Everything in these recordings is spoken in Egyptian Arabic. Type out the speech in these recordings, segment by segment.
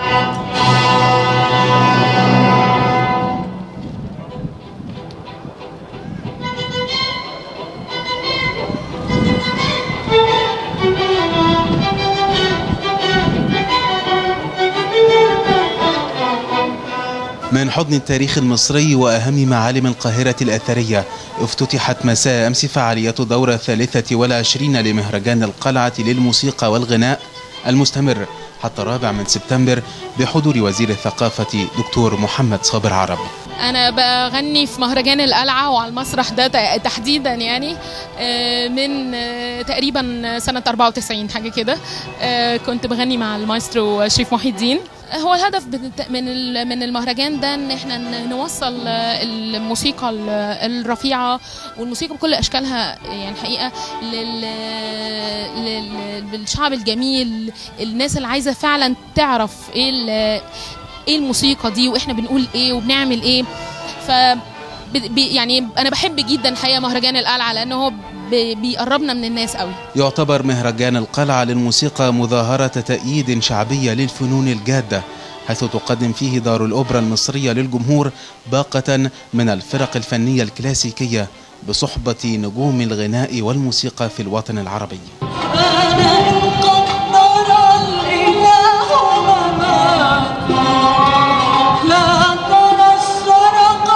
من حضن التاريخ المصري وأهم معالم القاهرة الأثرية افتتحت مساء أمس فعالية الدورة الثالثة والعشرين لمهرجان القلعة للموسيقى والغناء المستمر حتى الرابع من سبتمبر بحضور وزير الثقافة دكتور محمد صابر عرب انا بغني في مهرجان القلعه وعلى المسرح ده ت- تحديدا يعني آه، من آه، تقريبا سنه 94 حاجه كده آه، كنت بغني مع المايسترو شريف محي الدين هو الهدف بت- من ال- من المهرجان ده ان احنا ن- نوصل آه، الموسيقى ال- الرفيعه والموسيقى بكل اشكالها يعني الحقيقه لل... لل... للشعب الجميل الناس اللي عايزه فعلا تعرف ايه ال- ايه الموسيقى دي واحنا بنقول ايه وبنعمل ايه ف ب- بي- يعني انا بحب جدا الحقيقه مهرجان القلعه لانه هو بي- بيقربنا من الناس قوي يعتبر مهرجان القلعة للموسيقى مظاهرة تأييد شعبية للفنون الجادة حيث تقدم فيه دار الأوبرا المصرية للجمهور باقة من الفرق الفنية الكلاسيكية بصحبة نجوم الغناء والموسيقى في الوطن العربي أنا إن قدر الإله ممات لا ترى الشرق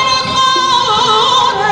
يرفع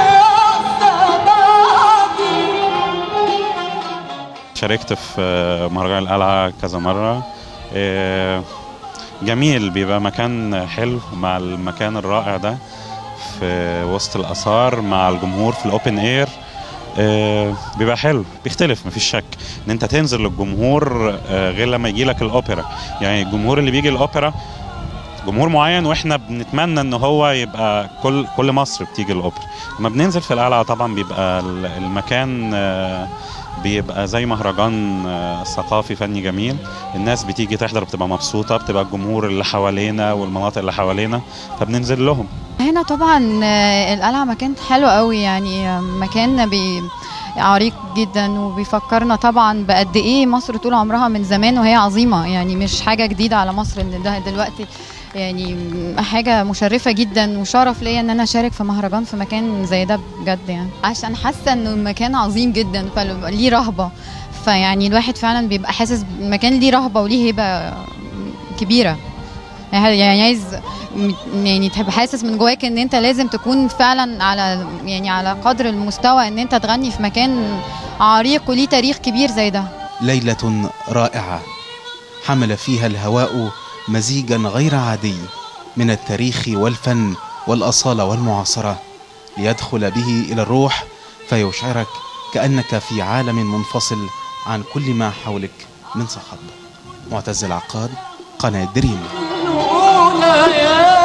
السماء شاركت في مهرجان القلعة كذا مرة إيه، جميل بيبقى مكان حلو مع المكان الرائع ده في وسط الآثار مع الجمهور في الأوبن إير إيه، بيبقى حلو بيختلف مفيش شك ان انت تنزل للجمهور آه، غير لما يجي لك الاوبرا يعني الجمهور اللي بيجي الاوبرا جمهور معين واحنا بنتمنى ان هو يبقى كل كل مصر بتيجي الاوبرا لما بننزل في القلعه طبعا بيبقى ال- المكان آه، بيبقى زي مهرجان آه، ثقافي فني جميل الناس بتيجي تحضر بتبقى مبسوطه بتبقى الجمهور اللي حوالينا والمناطق اللي حوالينا فبننزل لهم هنا طبعا آه، القلعة مكان حلو قوي يعني آه، مكان بي عريق جدا وبيفكرنا طبعا بقد ايه مصر طول عمرها من زمان وهي عظيمة يعني مش حاجة جديدة على مصر ان ده دلوقتي يعني حاجة مشرفة جدا وشرف ليا ان انا اشارك في مهرجان في مكان زي ده بجد يعني عشان حاسة انه المكان عظيم جدا فليه رهبة فيعني الواحد فعلا بيبقى حاسس المكان ليه رهبة وليه هيبة كبيرة يعني عايز م- يعني تبقى حاسس من جواك ان انت لازم تكون فعلا على يعني على قدر المستوى ان انت تغني في مكان عريق وليه تاريخ كبير زي ده ليلة رائعة حمل فيها الهواء مزيجا غير عادي من التاريخ والفن والأصالة والمعاصرة ليدخل به إلى الروح فيشعرك كأنك في عالم منفصل عن كل ما حولك من صخب معتز العقاد قناة دريم الأولى يا